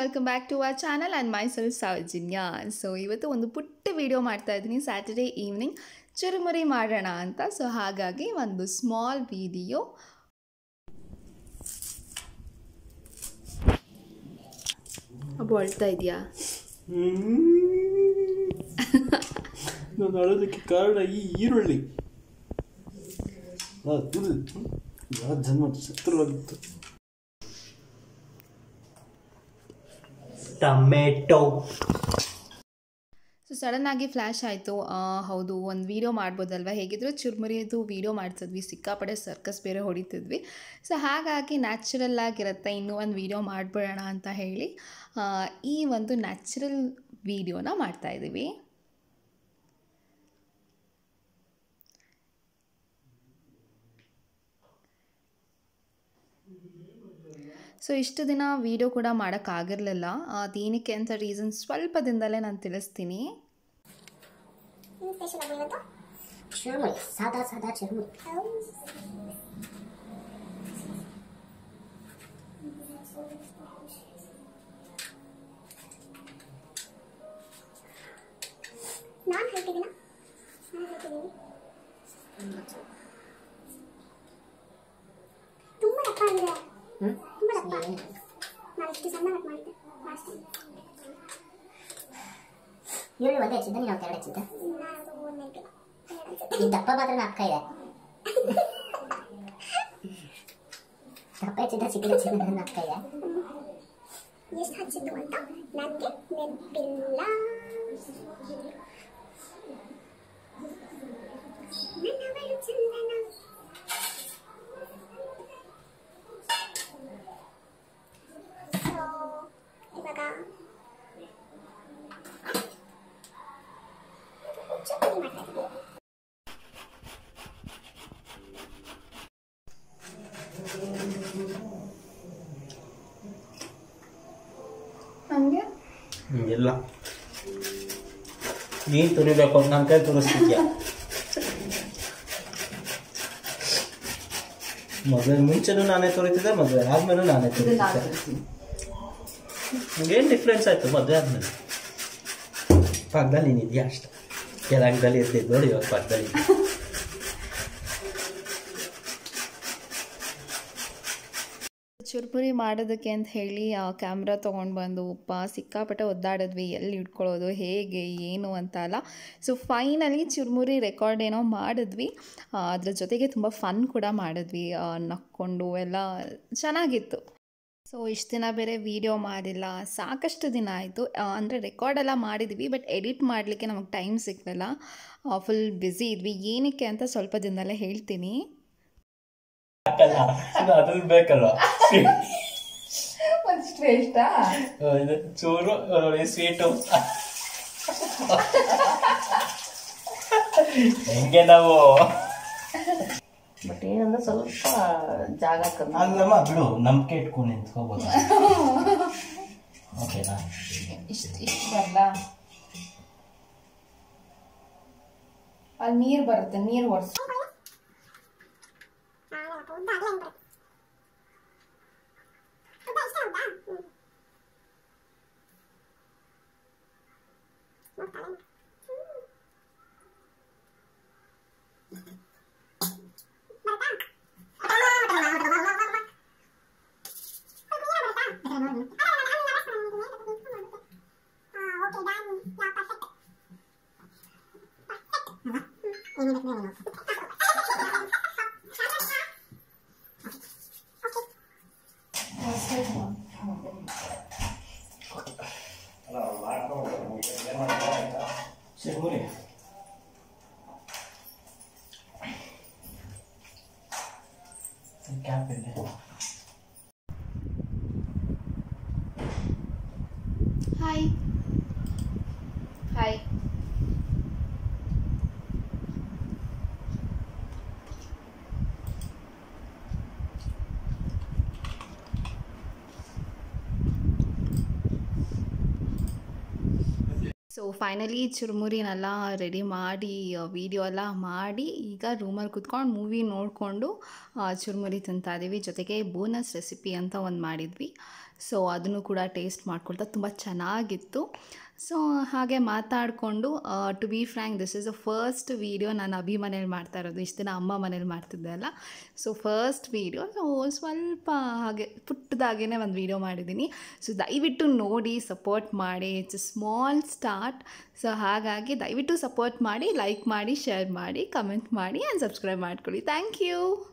Welcome back to our channel and my self Soujanya so ಇವತ್ತು ಒಂದು ಪುಟ್ಟ ವಿಡಿಯೋ ಮಾಡ್ತಾ ಇದ್ದೀನಿ ಸ್ಯಾಟರ್ಡೇ ಈವ್ನಿಂಗ್ ಚುರುಮುರಿ ಮಾಡೋಣ ಅಂತ ಸೊ ಹಾಗಾಗಿ ಒಂದು ಸ್ಮಾಲ್ ವಿಡಿಯೋ ಅಬ್ಬು ಅಳ್ತಾ ಇದೆಯಾ ನಾನು ಅಳೋದಕ್ಕೆ ಕಾರಣ ಈ ಈರುಳ್ಳಿ ಅದು ಯಾವ ಜನ್ಮ ಶತ್ರುವಾಗಿತ್ತು ಟೊಮೆಟೊ ಸೊ ಸಡನ್ನಾಗಿ ಫ್ಲ್ಯಾಶ್ ಆಯಿತು ಹೌದು ಒಂದು ವೀಡಿಯೋ ಮಾಡ್ಬೋದಲ್ವ ಹೇಗಿದ್ರು ಚುರುಮುರಿದು ವೀಡಿಯೋ ಮಾಡ್ತಿದ್ವಿ ಸಿಕ್ಕಾಪಡೆ ಸರ್ಕಸ್ ಬೇರೆ ಹೊಡಿತಿದ್ವಿ ಸೊ ಹಾಗಾಗಿ ನ್ಯಾಚುರಲ್ ಆಗಿರುತ್ತೆ ಇನ್ನೂ ಒಂದು ವೀಡಿಯೋ ಮಾಡಿಬಿಡೋಣ ಅಂತ ಹೇಳಿ ಆ, ಈ ಒಂದು ನ್ಯಾಚುರಲ್ ವೀಡಿಯೋನ ಮಾಡ್ತಾಯಿದ್ದೀವಿ ಸೊ ಇಷ್ಟು ದಿನ ವೀಡಿಯೋ ಕೂಡ ಮಾಡೋಕ್ಕಾಗಿರಲಿಲ್ಲ ಅದೇನಕ್ಕೆ ಅಂತ ರೀಸನ್ ಸ್ವಲ್ಪ ದಿನದಲ್ಲೇ ನಾನು ತಿಳಿಸ್ತೀನಿ ಏನು ಸ್ಪೆಷಲ್ ಅಮ್ಮ ಇವತ್ತು ಚುರುಮುರಿ ಸಾದಾ ಸಾದಾ ಚುರುಮುರಿ ನಾನು ಹೇಳ್ತಿದ್ದೀನ ನಾನು ಹೇಳ್ತಿದ್ದೀನಿ ತುಂಬ ದಪ್ಪ ಆಗಿದೆ ಹ್ಮ್? ತುಂಬ ದಪ್ಪ ಏನು? ನಾನು ಇಷ್ಟು ಸಣ್ಣ ಕಟ್ ಮಾಡಿದ್ದೆ ಲಾಸ್ಟ್ ಟೈಮ್ ಈರುಳ್ಳಿ ಒಂದೇ ಹೆಚ್ಚಿದ್ದ ನೀನು ಎರಡು ಹೆಚ್ಚಿದ್ದ ನಾನು ಅದು ಒಂದು ನೆನಪಿಲ್ಲ ಎರಡು ಅನ್ಸುತ್ತೆ. ಈ ದಪ್ಪ ಮಾತ್ರ ನಾಲ್ಕ ಇದೆ ದಪ್ಪ ಹೆಚ್ಚಿದ್ದ ಚಿಕ್ಕ ಹೆಚ್ಚಿದ್ದ ನಾಲ್ಕ ಇದೆ ಎಷ್ಟು ಹಚ್ಚಿದ್ದು ಅಂತ ನನಗೆ ನೆನಪಿಲ್ಲ ನನ್ನವಳು ಚಂದನ ಸೊ ಇವಾಗ ಚಟ್ನಿ ಮಾಡ್ತಾ ಇದ್ದೀನಿ ನಮಗೆ ಎಲ್ಲ ನೀನು ತುರಿಬೇಕು ನನ್ನ ಕೈ ತುರಿಸ್ತಿದ್ಯಾ ಮದುವೆ ಮುಂಚೆನೂ ನಾನೇ ತುರಿತಿದ್ದೆ ಮದುವೆ ಆದ್ಮೇಲೂ ನಾನೇ ತುರಿತಿದ್ದೆ ಏನು ಡಿಫ್ರೆನ್ಸ್ ಆಯ್ತು ಮದುವೆ ಆದ್ಮೇಲೆ ಪಕ್ಕದಲ್ಲಿ ನೀನಿದ್ಯಾ ಅಷ್ಟೆ ಕೆಳಗದಲ್ಲಿ ಇರ್ತಿದ್ದು ನೋಡಿ ಇವಾಗ ಪಕ್ಕದಲ್ಲಿ ಚುರುಮುರಿ ಮಾಡೋದಕ್ಕೆ ಅಂತ ಹೇಳಿ ಕ್ಯಾಮ್ರಾ ತೊಗೊಂಡು ಬಂದು ಉಪ್ಪ ಸಿಕ್ಕಾಪಟ್ಟೆ ಒದ್ದಾಡಿದ್ವಿ ಎಲ್ಲಿ ಇಟ್ಕೊಳ್ಳೋದು ಹೇಗೆ ಏನು ಅಂತ ಅಲ್ಲ ಸೊ ಫೈನಲಿ ಚುರುಮುರಿ ರೆಕಾರ್ಡ್ ಏನೋ ಮಾಡಿದ್ವಿ ಆ, ಅದ್ರ ಜೊತೆಗೆ ತುಂಬ ಫನ್ ಕೂಡ ಮಾಡಿದ್ವಿ ಆ, ನಕ್ಕೊಂಡು ಎಲ್ಲ ಚೆನ್ನಾಗಿತ್ತು ಸೊ ಇಷ್ಟು ದಿನ ಬೇರೆ ವೀಡಿಯೋ ಮಾಡಿಲ್ಲ ಸಾಕಷ್ಟು ದಿನ ಆಯಿತು ಅಂದರೆ ರೆಕಾರ್ಡೆಲ್ಲ ಮಾಡಿದ್ವಿ ಬಟ್ ಎಡಿಟ್ ಮಾಡಲಿಕ್ಕೆ ನಮಗೆ ಟೈಮ್ ಸಿಗಲಿಲ್ಲ ಫುಲ್ ಬ್ಯುಸಿ ಇದ್ವಿ ಏನಕ್ಕೆ ಅಂತ ಸ್ವಲ್ಪ ದಿನದಲ್ಲೇ ಹೇಳ್ತೀನಿ ಅದ್ರಲ್ಲಿ ಬೇಕಲ್ವ ಒಂದಿಷ್ಟು ಇಷ್ಟ ಇದು ಚೂರು ಸ್ವೀಟು ಹೆಂಗೆ ನಾವು ಬಟ್ ಏನಂದ್ರೆ ಸ್ವಲ್ಪ ಜಾಗ ಕಮ್ಮಿ ಅಲ್ಲಮ್ಮ ಬಿಡು ನಂಬಿಕೆ ಇಟ್ಕೊಂಡು ನಿಂತ್ಕೋಬೋದು ಓಕೆನಾ ಇಷ್ಟು ಇಷ್ಟು ಬರಲ್ಲ ಅಲ್ಲಿ ನೀರು ಬರುತ್ತೆ ನೀರು ಒರೆಸ್ ನಾನು ಉದ್ದ ಆಗಲೇ ಹೆಂಗೆ ಬರುತ್ತೆ ಉದ್ದ ಇಷ್ಟ ಉದ್ದ ಹ್ಞೂ ನೋಡ್ತಾಳೆ ಚುರುಮುರಿ ಕ್ಯಾಪ್ ಇದೆ hi hi so so finally ಚುರುಮುರಿನೆಲ್ಲ ರೆಡಿ ಮಾಡಿ ವಿಡಿಯೋ ಎಲ್ಲ ಮಾಡಿ ಈಗ ರೂಮಲ್ಲಿ ಕುತ್ಕೊಂಡು ಮೂವಿ ನೋಡಿಕೊಂಡು ಚುರುಮುರಿ ತಿಂತಾ ಇದ್ದೀವಿ ಜೊತೆಗೆ ಬೋನಸ್ ರೆಸಿಪಿ ಅಂತ ಒಂದು ಮಾಡಿದ್ವಿ ಸೊ ಅದನ್ನು ಕೂಡ ಟೇಸ್ಟ್ ಮಾಡ್ಕೊಳ್ತಾ ತುಂಬ ಚೆನ್ನಾಗಿತ್ತು ಸೊ ಹಾಗೆ ಮಾತಾಡಿಕೊಂಡು to be frank this is a first video ನಾನು ಅಭಿ ಮನೇಲಿ ಮಾಡ್ತಾ ಇರೋದು ಇಷ್ಟು ದಿನ ಅಮ್ಮ ಮನೇಲಿ ಮಾಡ್ತಿದ್ದೆ ಅಲ್ಲ ಸೊ ಫಸ್ಟ್ ವೀಡಿಯೋ ಸೊ ಸ್ವಲ್ಪ ಹಾಗೆ ಪುಟ್ಟದಾಗೇ ಒಂದು ವೀಡಿಯೋ ಮಾಡಿದ್ದೀನಿ ಸೊ ದಯವಿಟ್ಟು ನೋಡಿ ಸಪೋರ್ಟ್ ಮಾಡಿ ಇಟ್ಸ್ ಸ್ಮಾಲ್ ಸ್ಟಾರ್ಟ್ ಸೊ ಹಾಗಾಗಿ ದಯವಿಟ್ಟು ಸಪೋರ್ಟ್ ಮಾಡಿ ಲೈಕ್ ಮಾಡಿ ಶೇರ್ ಮಾಡಿ ಕಮೆಂಟ್ ಮಾಡಿ ಆ್ಯಂಡ್ ಸಬ್ಸ್ಕ್ರೈಬ್ ಮಾಡ್ಕೊಳ್ಳಿ ಥ್ಯಾಂಕ್ ಯು